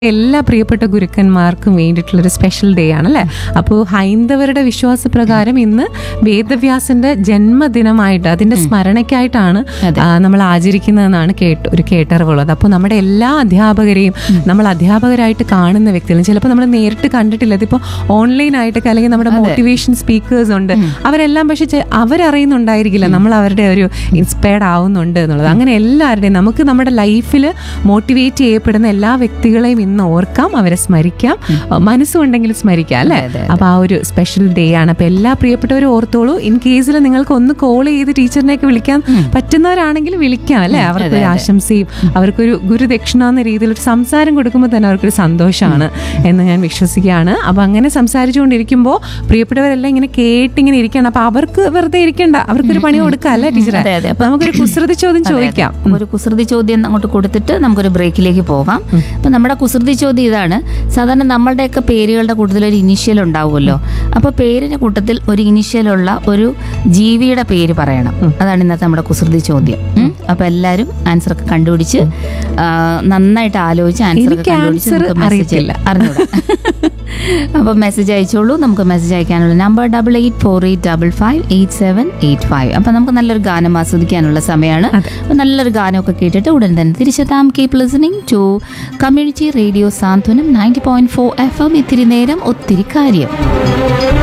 എല്ലാ പ്രിയപ്പെട്ട ഗുരുക്കന്മാർക്കും വേണ്ടിയിട്ടുള്ളൊരു special day ആണല്ലേ അപ്പോൾ ഹൈന്ദവരുടെ വിശ്വാസപ്രകാരം ഇന്ന് വേദവ്യാസന്റെ ജന്മദിനമായിട്ട് അതിന്റെ സ്മരണയ്ക്കായിട്ടാണ് ആ, നമ്മൾ ആചരിക്കുന്നതെന്നാണ് കേട്ട് ഒരു കേട്ടറിവുള്ളത് അപ്പോൾ നമ്മുടെ എല്ലാ അധ്യാപകരെയും നമ്മൾ അധ്യാപകരായിട്ട് കാണുന്ന വ്യക്തികളും ചിലപ്പോൾ നമ്മൾ നേരിട്ട് കണ്ടിട്ടില്ല ഇതിപ്പോൾ ഓൺലൈനായിട്ടൊക്കെ അല്ലെങ്കിൽ നമ്മുടെ മോട്ടിവേഷൻ സ്പീക്കേഴ്സ് ഉണ്ട് അവരെല്ലാം പക്ഷെ ചെ- അവരറിയുന്നുണ്ടായിരിക്കില്ല നമ്മൾ അവരുടെ ഒരു ഇൻസ്പയർഡ് ആവുന്നുണ്ട് എന്നുള്ളത് അങ്ങനെ എല്ലാവരുടെയും നമുക്ക് നമ്മുടെ ലൈഫിൽ മോട്ടിവേറ്റ് ചെയ്യപ്പെടുന്ന എല്ലാ വ്യക്തികളെയും ഇന്ന് ഓർക്കാം അവരെ സ്മരിക്കാം മനസ്സുണ്ടെങ്കിൽ സ്മരിക്കാം അല്ലേ അപ്പൊ ആ ഒരു സ്പെഷ്യൽ ഡേ ആണ് അപ്പൊ എല്ലാ പ്രിയപ്പെട്ടവരും ഓർത്തോളൂ ഇൻ കേസിൽ നിങ്ങൾക്ക് ഒന്ന് കോൾ ചെയ്ത് ടീച്ചറിനെയൊക്കെ വിളിക്കാൻ പറ്റുന്നവരാണെങ്കിൽ വിളിക്കാം അല്ലേ അവർക്ക് ഒരു ആശംസയും അവർക്കൊരു ഗുരുദക്ഷിണ എന്ന രീതിയിൽ ഒരു സംസാരം കൊടുക്കുമ്പോൾ തന്നെ അവർക്കൊരു സന്തോഷമാണ് എന്ന് ഞാൻ വിശ്വസിക്കുകയാണ് അപ്പൊ അങ്ങനെ സംസാരിച്ചുകൊണ്ടിരിക്കുമ്പോൾ പ്രിയപ്പെട്ടവരെല്ലാം ഇങ്ങനെ കേട്ടിങ്ങനെ ഇരിക്കണം അപ്പൊ അവർക്ക് വെറുതെ ഇരിക്കണ്ട അവർക്കൊരു പണി കൊടുക്കാം അല്ലേ ടീച്ചറെ അതെ, അതെ. അപ്പൊ നമുക്കൊരു കുസൃതി ചോദ്യം ചോദിക്കാം ഒരു കുസൃതി ചോദ്യം അങ്ങോട്ട് കൊടുത്തിട്ട് നമുക്കൊരു ബ്രേക്കിലേക്ക് പോകാം അപ്പൊ നമ്മുടെ കുസൃതി ചോദ്യം ഇതാണ് സാധാരണ നമ്മളുടെയൊക്കെ പേരുകളുടെ കൂട്ടത്തിൽ ഒരു ഇനിഷ്യൽ ഉണ്ടാവുമല്ലോ അപ്പൊ പേരിന്റെ കൂട്ടത്തിൽ ഒരു ഇനിഷ്യലുള്ള ഒരു ജീവിയുടെ പേര് പറയണം അതാണ് ഇന്നത്തെ നമ്മുടെ കുസൃതി ചോദ്യം ഉം. അപ്പൊ എല്ലാരും ആൻസർ ഒക്കെ കണ്ടുപിടിച്ച് ആ, നന്നായിട്ട് ആലോചിച്ച് ആൻസർ ഒക്കെ എനിക്ക് കണ്ടുപിടിച്ച് answer നമുക്ക് മെസ്സേജ് അറിയത്തില്ല. അറിഞ്ഞൂടാ അപ്പൊ മെസ്സേജ് അയച്ചോളൂ നമുക്ക് മെസ്സേജ് അയക്കാനുള്ള number double eight four eight double five eight seven eight five അപ്പൊ നമുക്ക് നല്ലൊരു ഗാനം ആസ്വദിക്കാനുള്ള സമയമാണ് അപ്പൊ നല്ലൊരു ഗാനമൊക്കെ കേട്ടിട്ട് ഉടൻ തന്നെ തിരിച്ചെത്താം keep listening to community radio Santhwanam ninety point four F M ഇത്തിരി നേരം ഒത്തിരി കാര്യം